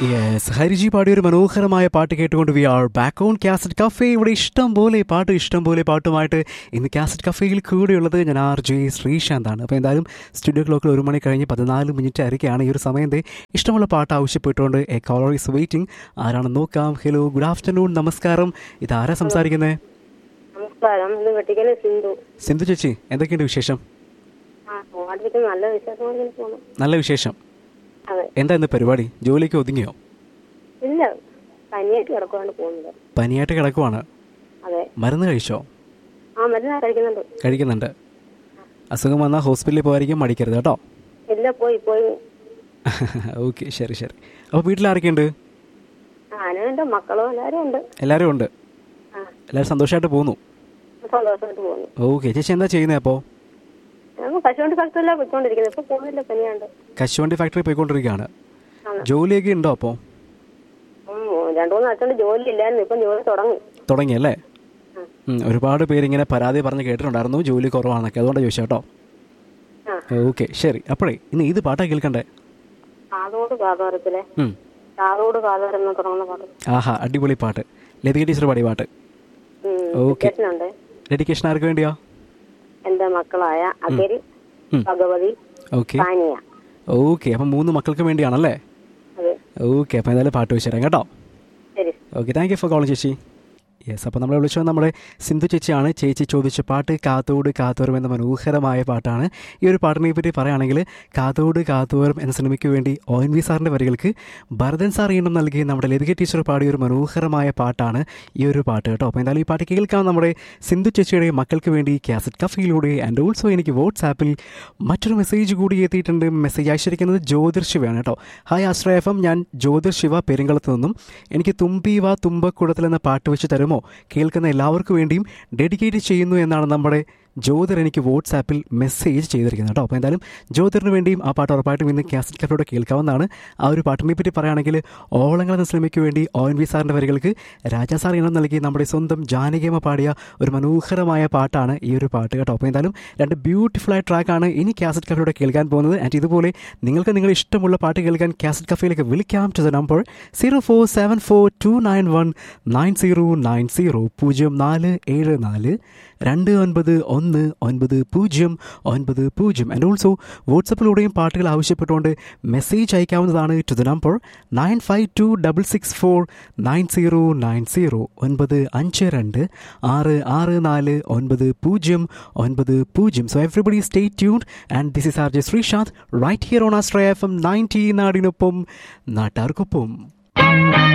Yes ഹരിജി പാടിയ ഒരു മനോഹരമായ പാട്ട് കേട്ടുകൊണ്ട് we are back on cassette cafe ഇവിടെ ഇഷ്ടം പോലെ പാട്ട് ഇഷ്ടം പോലെ പാട്ടുമായിട്ട് ഇന്ന് കാസറ്റ് കഫേയിൽ കൂടെയുള്ളത് ഞാൻ ആർ ജെ ശ്രീശാന്താണ് അപ്പോൾ എന്തായാലും സ്റ്റുഡിയോ ക്ലോക്കിൽ ഒരു മണി കഴിഞ്ഞ് പതിനാല് മിനിറ്റ് ആയിരിക്കുകയാണ് ഈ ഒരു സമയത്തെ ഇഷ്ടമുള്ള പാട്ട് ആവശ്യപ്പെട്ടുകൊണ്ട് എ കോളർ ഈസ് വെയിറ്റിംഗ് ആരാണെന്ന് നോക്കാം ഹലോ ഗുഡ് ആഫ്റ്റർനൂൺ നമസ്കാരം ഇതാരാ സംസാരിക്കുന്നത് നമസ്കാരം ഇത് വെട്ടിക്കല് സിന്ധു സിന്ധു ചേച്ചി എന്തൊക്കെയുണ്ട് വിശേഷം ആ വാർഡിലേക്ക് നല്ല വിശേഷമായി ഇങ്ങനെ പോണു നല്ല വിശേഷം അതെ എന്താ ഇന്ന് പരിപാടി ജോലിക്ക് ഒതുങ്ങിയോ ഇല്ല പനിയായിട്ട് കിടക്കുവാണ് പോകുന്നത് പനിയായിട്ട് കിടക്കുവാണ് അതെ മരുന്ന് കഴിച്ചോ ആ മരുന്ന് കഴിക്കുന്നുണ്ട് കഴിക്കുന്നുണ്ട് അസുഖം വന്നാൽ ഹോസ്പിറ്റലിൽ പോകാതിരിക്കും മടിക്കരുത് കേട്ടോ ഇല്ല പോയി പോയി ഓക്കെ ശരി ശരി അപ്പോൾ വീട്ടിൽ ആരൊക്കെയുണ്ട് ഞാനും എൻ്റെ മക്കളും എല്ലാവരും ഉണ്ട് എല്ലാവരും ഉണ്ട് ആ എല്ലാവരും സന്തോഷമായിട്ട് പോകുന്നു സന്തോഷമായിട്ട് പോകുന്നു ഓക്കെ ചേച്ചി എന്താ ചെയ്യുന്നത് അപ്പോൾ ഞങ്ങൾ കശുവണ്ടി ഫാക്ടറിയിലാണ് പോയിക്കൊണ്ടിരിക്കുന്നത് ഇപ്പൊ പോകുന്നില്ല പനിയാണ്ട് കശുവണ്ടി ഫാക്ടറി പോയിക്കൊണ്ടിരിക്കുകയാണ് ആണ്. ജോലിയൊക്കെ ഉണ്ടോ അപ്പോൾ ഉം, രണ്ടു മൂന്ന് അച്ഛൻ്റെ ജോലി ഇല്ലായിരുന്നു ഇപ്പം ജോലി തുടങ്ങി തുടങ്ങിയല്ലേ ആ. ഉം, ഒരുപാട് പേര് ഇങ്ങനെ പരാതി പറഞ്ഞ് കേട്ടിട്ടുണ്ടായിരുന്നു ജോലി കുറവാണെന്നൊക്കെ അതുകൊണ്ട് ചോദിച്ചാൽ കേട്ടോ ആ ഓക്കെ ശരി അപ്പോഴേ ഇന്ന് ഇത് പാട്ടാ കേൾക്കണ്ടേ കാതോട് കാതോരത്തിലെ ഉം. കാതോട് കാതോരം എന്ന് തുടങ്ങുന്ന പാട്ട് ആഹാ അടിപൊളി പാട്ട് ലതിക ടീച്ചർ പാടിയ പാട്ട് ഓക്കെ. കേട്ടിട്ടുണ്ട് ഡെഡിക്കേഷൻ ആർക്ക് വേണ്ടിയാ എൻ്റെ മക്കളായ അഖിൽ ഉം. ഭഗവതി ഓക്കെ സാനിയ ഓക്കെ അപ്പം മൂന്ന് മക്കൾക്ക് വേണ്ടിയാണല്ലേ അതെ ഓക്കെ അപ്പോൾ എന്തായാലും പാട്ട് വെച്ച് തരാം കേട്ടോ ശരി okay thank you for calling ചേച്ചി യെസ് അപ്പോൾ നമ്മളെ വിളിച്ചത് നമ്മുടെ സിന്ധു ചേച്ചിയാണ് ചേച്ചി ചോദിച്ച പാട്ട് കാത്തോട് കാത്തോറും എന്ന മനോഹരമായ പാട്ടാണ് ഈ ഒരു പാട്ടിനെ പറ്റി പറയുകയാണെങ്കിൽ കാത്തോട് കാത്തോറും എന്ന സിനിമയ്ക്ക് വേണ്ടി ഒ എൻ വി സാറിൻ്റെ വരികൾക്ക് ഭരതൻ സാർ ഈണം നൽകി നമ്മുടെ ലതിക ടീച്ചർ പാടിയ ഒരു മനോഹരമായ പാട്ടാണ് ഈ ഒരു പാട്ട് കേട്ടോ അപ്പോൾ എന്തായാലും ഈ പാട്ട് കേൾക്കാം നമ്മുടെ സിന്ധു ചേച്ചിയുടെ മക്കൾക്ക് വേണ്ടി കാസറ്റ് കഫയിലൂടെ ആൻഡ് ഓൾസോ എനിക്ക് വാട്സാപ്പിൽ മറ്റൊരു മെസ്സേജ് കൂടി എത്തിയിട്ടുണ്ട് മെസ്സേജ് അയച്ചിരിക്കുന്നത് ജ്യോതിർ ശിവയാണ് കേട്ടോ ഹായ് ആശ്രയ എഫ് എം ഞാൻ ജ്യോതിർ ശിവ പെരിങ്കളത്ത് നിന്നും എനിക്ക് തുമ്പി വാ തുമ്പക്കുടത്തിൽ എന്ന പാട്ട് വെച്ച് തരുമോ കേൾക്കുന്ന എല്ലാവർക്കും വേണ്ടിയും ഡെഡിക്കേറ്റ് ചെയ്യുന്നു എന്നാണ് നമ്മുടെ ജ്യോതിർ എനിക്ക് വാട്സാപ്പിൽ മെസ്സേജ് ചെയ്തിരിക്കുന്നത് കേട്ടോ അപ്പോൾ എന്തായാലും ജ്യോതിറിന് വേണ്ടിയും ആ പാട്ട് ഉറപ്പായിട്ടും ഇന്ന് കാസറ്റ് കഫിലൂടെ കേൾക്കാവുന്നതാണ് ആ ഒരു പാട്ടിനെ പറ്റി പറയുകയാണെങ്കിൽ ഓളങ്ങൾ എന്ന സിനിമയ്ക്ക് വേണ്ടി ഒ എൻ വി സാറിൻ്റെ വരികൾക്ക് രാജാ സാർ ഇണം നൽകി നമ്മുടെ സ്വന്തം ജാനകിയമ്മ പാടിയ ഒരു മനോഹരമായ പാട്ടാണ് ഈ ഒരു പാട്ട് കേട്ടോ അപ്പോൾ എന്തായാലും രണ്ട് ബ്യൂട്ടിഫുൾ ആയ ട്രാക്കാണ് ഇനി കാസറ്റ് കഫിലൂടെ കേൾക്കാൻ പോകുന്നത് ആൻഡ് ഇതുപോലെ നിങ്ങൾക്ക് നിങ്ങൾ ഇഷ്ടമുള്ള പാട്ട് കേൾക്കാൻ കാസറ്റ് കഫയിലേക്ക് വിളിക്കാം to the number zero four seven four two nine one nine zero nine zero പൂജ്യം നാല് ഏഴ് നാല് രണ്ട് ഒൻപത് ഒന്ന് ഒൻപത് പൂജ്യം ഒൻപത് പൂജ്യം ആൻഡ് ഓൾസോ വാട്സപ്പിലൂടെയും പാട്ടുകൾ ആവശ്യപ്പെട്ടുകൊണ്ട് മെസ്സേജ് അയക്കാവുന്നതാണ് to the number nine five two double six four nine zero nine zero ഒൻപത് അഞ്ച് രണ്ട് ആറ് ആറ് നാല് ഒൻപത് പൂജ്യം ഒൻപത് പൂജ്യം so everybody stay tuned and this is R J Sreesanth right here on Ashraya F M ninety നാടിനൊപ്പം നാട്ടാർക്കൊപ്പം